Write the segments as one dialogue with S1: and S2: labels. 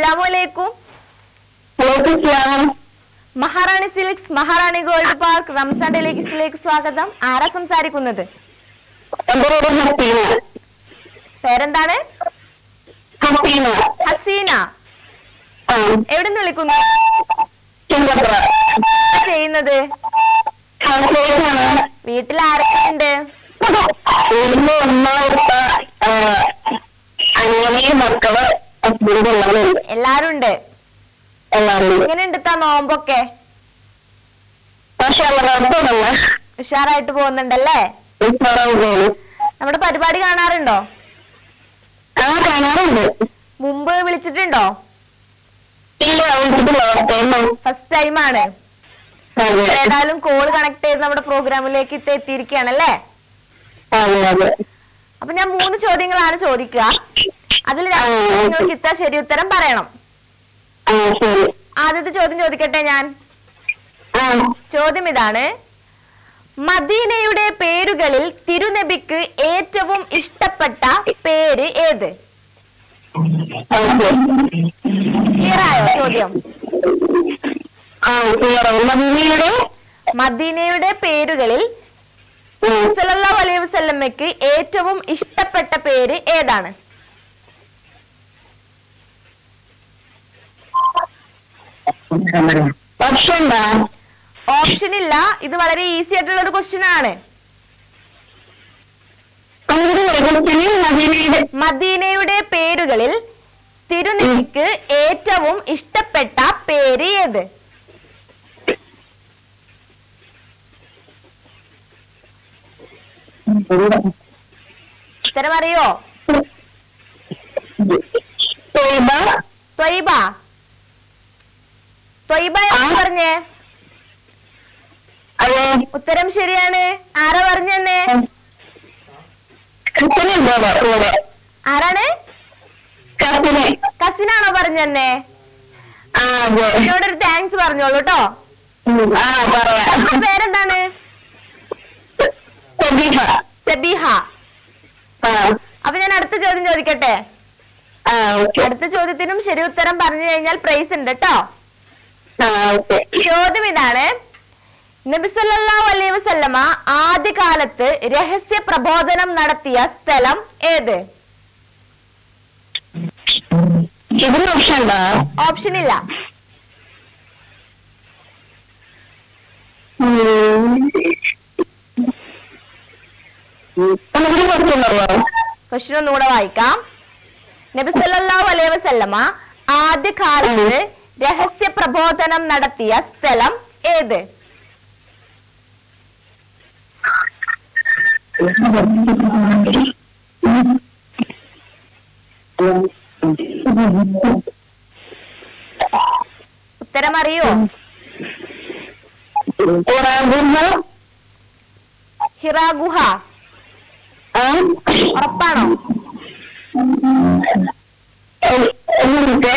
S1: അസ്സലാമലൈക്കും
S2: വലൈക്കും
S1: Maharani silks Maharani gold park Ramzan ഡെലിക്സിലേക്ക് സ്വാഗതം ആരാ സംസാരിക്കുന്നത്
S2: എന്റെ പേര് ഹസീന
S1: പേരെന്താണ്
S2: ഹസീന
S1: ഹസീന
S2: ആ
S1: എവിടെ നിന്ന് വിളിക്കുന്നു
S2: സിംഗപ്പുറ
S1: എന്താ ചെയ്യുന്നത്
S2: ഹൗസ്വൈഫാണ്
S1: വീട്ടിൽ ആരൊക്കെ ഉണ്ട്
S2: വീട്ടില് ഉമ്മ ഉപ്പ ആ, അനിയന് മക്കള് ഹസ്ബൻഡ് എല്ലാവരും
S1: എല്ലാരും ഉണ്ട്
S2: എല്ലാവരും ഉണ്ട്
S1: എങ്ങനെയുണ്ട് താ നോമ്പൊക്കെ
S2: പക്ഷെ കുഴപ്പമില്ല
S1: ഉഷാറായിട്ട് പോകുന്നുണ്ടല്ലേ
S2: ഉഷാറായി പോകുന്നു
S1: നമ്മുടെ പരിപാടി കാണാറുണ്ടോ
S2: ആ കാണാറുണ്ട്
S1: മുമ്പ് വിളിച്ചിട്ടുണ്ടോ
S2: ഇല്ല വിളിച്ചിട്ടില്ല ടൈമോ
S1: ഫസ്റ്റ് ടൈം ആണ്
S2: അതെ
S1: ഏതായാലും കോൾ കണക്ട് ചെയ്ത് നമ്മുടെ പ്രോഗ്രാമിലേക്ക് ഇട്ട് എത്തിയിരിക്കുകയാണല്ലേ
S2: അതെ അതെ
S1: അപ്പൊ ഞാൻ മൂന്ന് ചോദ്യങ്ങളാണ് ചോദിക്കുക അതിൽ രണ്ട്
S2: ആ,
S1: ചോദ്യങ്ങൾക്ക് ഇത്ത ശരി ഉത്തരം പറയണം
S2: ആ ശരി
S1: ആദ്യത്തെ ചോദ്യം ചോദിക്കട്ടെ ഞാൻ
S2: ആ
S1: ചോദ്യം ഇതാണ് മദീനയുടെ പേരുകളിൽ തിരുനബിക്ക് ഏറ്റവും ഇഷ്ടപ്പെട്ട പേര് ഏത്
S2: ഓക്കെ
S1: ക്ലിയർ ആയോ ചോദ്യം
S2: ആ ക്ലിയർ മദീനയുടെ
S1: മദീനയുടെ പേരുകളിൽ സല്ലല്ലാഹു അലൈഹി വസല്ലമയ്ക്ക് ഏറ്റവും ഇഷ്ടപ്പെട്ട പേര് ഏതാണ്
S2: ഓപ്ഷൻ എന്താ
S1: ഓപ്ഷൻ ഇല്ല ഇത് വളരെ ഈസി ആയിട്ടുള്ള ഒരു ക്വസ്റ്റ്യൻ ആണ്
S2: അങ്ങനെ മദീനയുടെ
S1: മദീനയുടെ പേരുകളിൽ തിരുനബിക്ക് ഏറ്റവും ഇഷ്ടപ്പെട്ട പേര് ഏത് ഉത്തരം അറിയോ
S2: തൊയ്ബ
S1: ത്വയ്ബ ത്വയ്ബ എന്ന് പറഞ്ഞേ
S2: അതെ
S1: ഉത്തരം ശരിയാണ് ആരാ പറഞ്ഞെന്നെ
S2: കസിന് ഉണ്ടോ കൂടെ
S1: ആരാണ്
S2: കസിന്
S1: കസിനാണോ പറഞ്ഞെന്നെ
S2: ആ അതെ
S1: എന്നോടൊരു താങ്ക്സ് പറഞ്ഞോളൂ കേട്ടോ
S2: ഉം, ആ പറയാം
S1: പേരെന്താണ്
S2: സബീഹ
S1: സബീഹ
S2: ആ
S1: അപ്പൊ ഞാൻ അടുത്ത ചോദ്യം ചോദിക്കട്ടെ
S2: ആ ഓക്കെ
S1: അടുത്ത ചോദ്യത്തിനും ശരി ഉത്തരം പറഞ്ഞു കഴിഞ്ഞാൽ പ്രൈസ് ഉണ്ട് കേട്ടോ
S2: ആ ഓക്കെ
S1: ചോദ്യം ഇതാണ് നബി സല്ലല്ലാഹു അലൈഹി വസല്ലമ ആദ്യകാലത്ത് രഹസ്യ പ്രബോധനം നടത്തിയ സ്ഥലം ഏത്
S2: ഇതിന് ഓപ്ഷൻ ഉണ്ടോ
S1: ഓപ്ഷൻ ഇല്ല
S2: നമുക്ക് കുറച്ചുണ്ടോ
S1: ക്വസ്റ്റ്യൻ ഒന്നുകൂടെ വായിക്കാം നബി സല്ലല്ലാഹു അലൈഹി വസല്ലമ ആദ്യകാലത്ത് രഹസ്യ പ്രബോധനം നടത്തിയ സ്ഥലം ഏത് ഉത്തരം അറിയോ
S2: ഉറാകുന്ന
S1: ഹിറ ഗുഹ
S2: ആ
S1: ഉറപ്പാണോ
S2: എന്നിട്ട്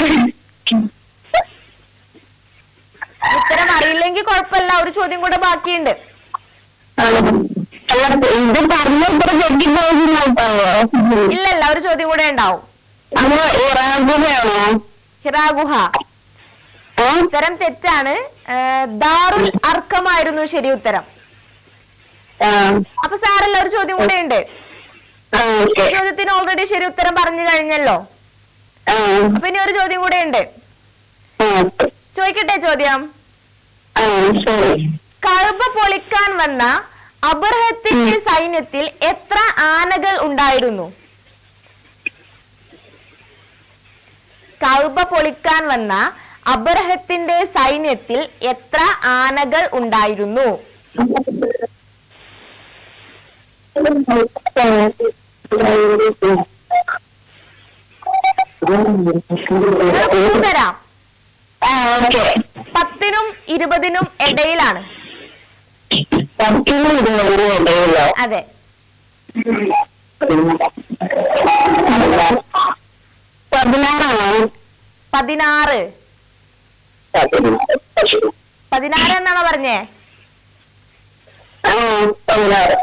S1: ഉത്തരം അറിയില്ലെങ്കിൽ കുഴപ്പമില്ല ഒരു ചോദ്യം കൂടെ ബാക്കിയുണ്ട്
S2: അല്ല ഇത് പറഞ്ഞ ഇത്ര കെട്ടിപ്പോകുന്നുണ്ടാവോ
S1: ഇല്ലല്ല ഒരു ചോദ്യം കൂടെ ഉണ്ടാവും
S2: അപ്പൊ ഉറാകുകയാണോ
S1: ഹിറ ഗുഹ
S2: ആ
S1: ഉത്തരം തെറ്റാണ് ഏ, ദാറുൽ അർക്കമായിരുന്നു ശരി ഉത്തരം
S2: ആ
S1: അപ്പൊ സാറല്ല ഒരു ചോദ്യം കൂടെ ഉണ്ട്
S2: ആ ഓക്കെ
S1: ചോദ്യത്തിന് ഓൾറെഡി ശരി ഉത്തരം പറഞ്ഞു കഴിഞ്ഞല്ലോ
S2: ആ
S1: അപ്പൊ ഇനി ഒരു ചോദ്യം കൂടെ ഉണ്ട്
S2: ആ ഓക്കെ
S1: ചോദിക്കട്ടെ ചോദ്യം
S2: ആ ശരി
S1: കഴുബ പൊളിക്കാൻ വന്ന അബ്രഹത്തിന്റെ സൈന്യത്തിൽ എത്ര ആനകൾ ഉണ്ടായിരുന്നു കഴുബ പൊളിക്കാൻ വന്ന അബ്രഹത്തിന്റെ സൈന്യത്തിൽ എത്ര ആനകൾ ഉണ്ടായിരുന്നു തരാം
S2: ആ ഓക്കെ
S1: പത്തിനും ഇരുപതിനും ഇടയിലാണ്
S2: പത്തിന് ഇരുപതിന് ഇടയിലോ
S1: അതെ
S2: പതിനാറാണോ
S1: പതിനാറ് പതിനാറ് എന്നാണോ പറഞ്ഞേ
S2: ആ പതിനാറ്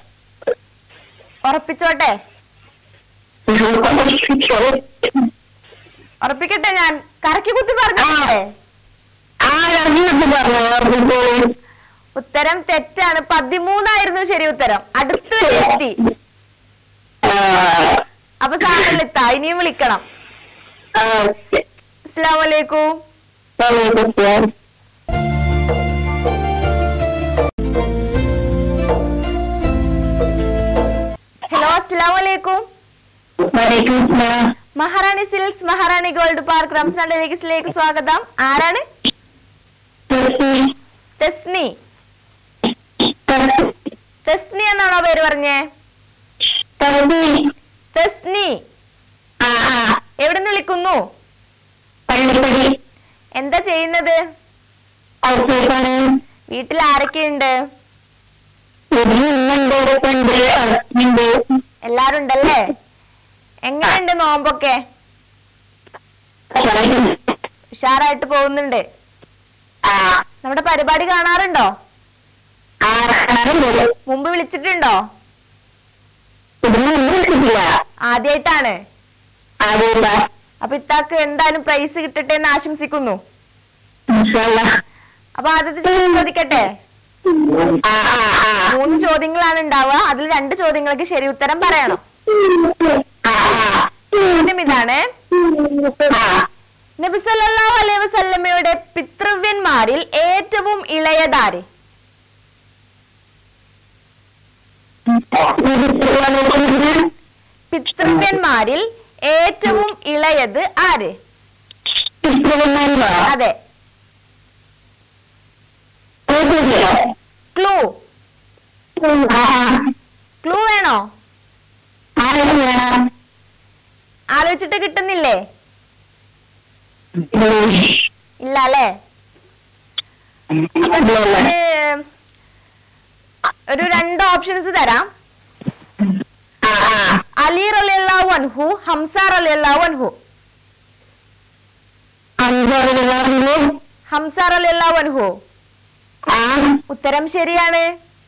S1: ഉറപ്പിച്ചോട്ടെ ഉറപ്പിക്കട്ടെ ഞാൻ കറക്കി കുത്തി പറഞ്ഞേ
S2: ആ ഇറങ്ങിയിട്ട് പറഞ്ഞു ഓർമ്മിപ്പോയി
S1: ഉത്തരം തെറ്റാണ് പതിമൂന്നായിരുന്നു ശരി ഉത്തരം അടുത്ത് വരെ എത്തി
S2: ആ
S1: അപ്പൊ സാറിലെത്താ ഇനിയും വിളിക്കണം
S2: ആ ഓക്കെ
S1: അസ്സാം വലൈക്കും
S2: വലൈക്കും
S1: ഹലോ അസ്സാം വലൈക്കും
S2: വലൈക്കും സലാം
S1: Maharani silks Maharani gold park Ramzan ഡെലിഗസിലേക്ക് സ്വാഗതം ആരാണ് തെസ്നി തെസ്നി എന്നാണോ പേര് പറഞ്ഞേ തെസ്നി
S2: ആ ആ
S1: എവിടെ നിന്ന് വിളിക്കുന്നു
S2: പള്ളിപ്പടി
S1: എന്താ ചെയ്യുന്നത്
S2: ഔട്ട്സൈഡാണ്
S1: വീട്ടിൽ ആരൊക്കെയുണ്ട്
S2: ഇന്നുണ്ട് ഉണ്ട് ഉണ്ട്
S1: എല്ലാരും ഉണ്ടല്ലേ എങ്ങനെയുണ്ട് നോമ്പൊക്കെ ഉഷാറായിട്ട് പോകുന്നുണ്ട്
S2: ആ
S1: നമ്മുടെ പരിപാടി കാണാറുണ്ടോ
S2: ആ കാണാറുണ്ട്
S1: മുമ്പ് വിളിച്ചിട്ടുണ്ടോ
S2: ഇതൊന്നും ഒന്നും കിട്ടില്ല
S1: ആദ്യമായിട്ടാണ്
S2: അതേതാ
S1: അപ്പൊ ഇത്താക്ക് എന്തായാലും പ്രൈസ് കിട്ടട്ടെ എന്ന് ആശംസിക്കുന്നു
S2: ഇൻഷാല്ലാ
S1: അപ്പൊ ആദ്യത്തെ ചോദ്യം ചോദിക്കട്ടെ
S2: ആ ആ ആ
S1: മൂന്ന് ചോദ്യങ്ങളാണ് ഉണ്ടാവുക അതിൽ രണ്ട് ചോദ്യങ്ങൾക്ക് ശരി ഉത്തരം പറയണം
S2: ആ ആ
S1: ചോദ്യം ഇതാണ്
S2: ആ
S1: നബി സല്ലല്ലാഹു അലൈഹി വസല്ലമയുടെ പിതൃവ്യന്മാരിൽ ഏറ്റവും ഇളയതാര് പിതൃവ്യന്മാരിൽ ഏറ്റവും ഇളയത് ആര് അതെ ക്ലൂ ക്ലൂ വേണോ ആലോചിച്ചിട്ട് കിട്ടുന്നില്ലേ ഇല്ല അല്ലേ ഒരു- ഒരു രണ്ട് ഓപ്ഷൻസ് തരാം അലി റളിയല്ലാഹു അൻഹു ഹംസ റളിയല്ലാഹു അൻഹു ഹംസ റളിയല്ലാഹു അൻഹു ഉത്തരം ശരിയാണ്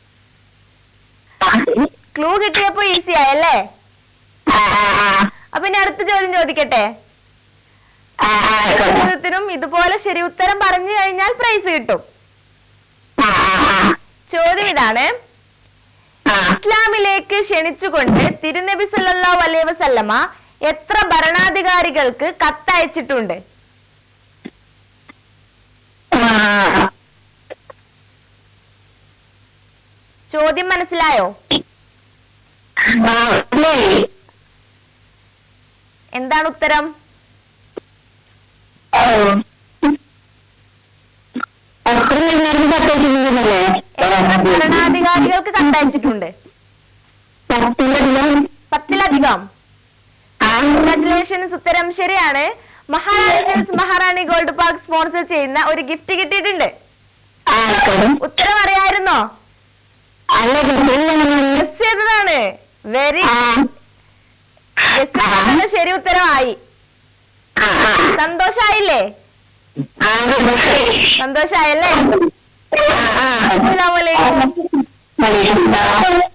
S1: ക്ലൂ കിട്ടിയപ്പോ ഈസി ആയല്ലേ അപ്പൊ ഇനി അടുത്ത ചോദ്യം ചോദിക്കട്ടെ ചോദ്യത്തിനും ഇതുപോലെ ശരി ഉത്തരം പറഞ്ഞു കഴിഞ്ഞാൽ പ്രൈസ് കിട്ടും ചോദ്യം ഇതാണ് ഇസ്ലാമിലേക്ക് ക്ഷണിച്ചുകൊണ്ട് തിരുനബി സല്ലല്ലാഹു അലൈഹി വസല്ലമ എത്ര ഭരണാധികാരികൾക്ക് കത്തയച്ചിട്ടുണ്ട് ചോദ്യം മനസ്സിലായോ എന്താണ് ഉത്തരം എത്ര ഭരണാധികാരികൾക്ക് കത്തയച്ചിട്ടുണ്ട് പത്തിലധികം കൺഗ്രാറ്റുലേഷൻസ് ഉത്തരം ശരിയാണ് Maharani silks Maharani gold park sponsor ചെയ്യുന്ന ഒരു ഗിഫ്റ്റ് കിട്ടിയിട്ടുണ്ട് ഉത്തരം അറിയായിരുന്നോ ഗസ് ചെയ്തതാണ് വെരി ഗസ് ചെയ്തത് ശരി ഉത്തരമായി സന്തോഷായില്ലേ സന്തോഷായല്ലേ അസ്സലാമു അലൈക്കും
S2: ആ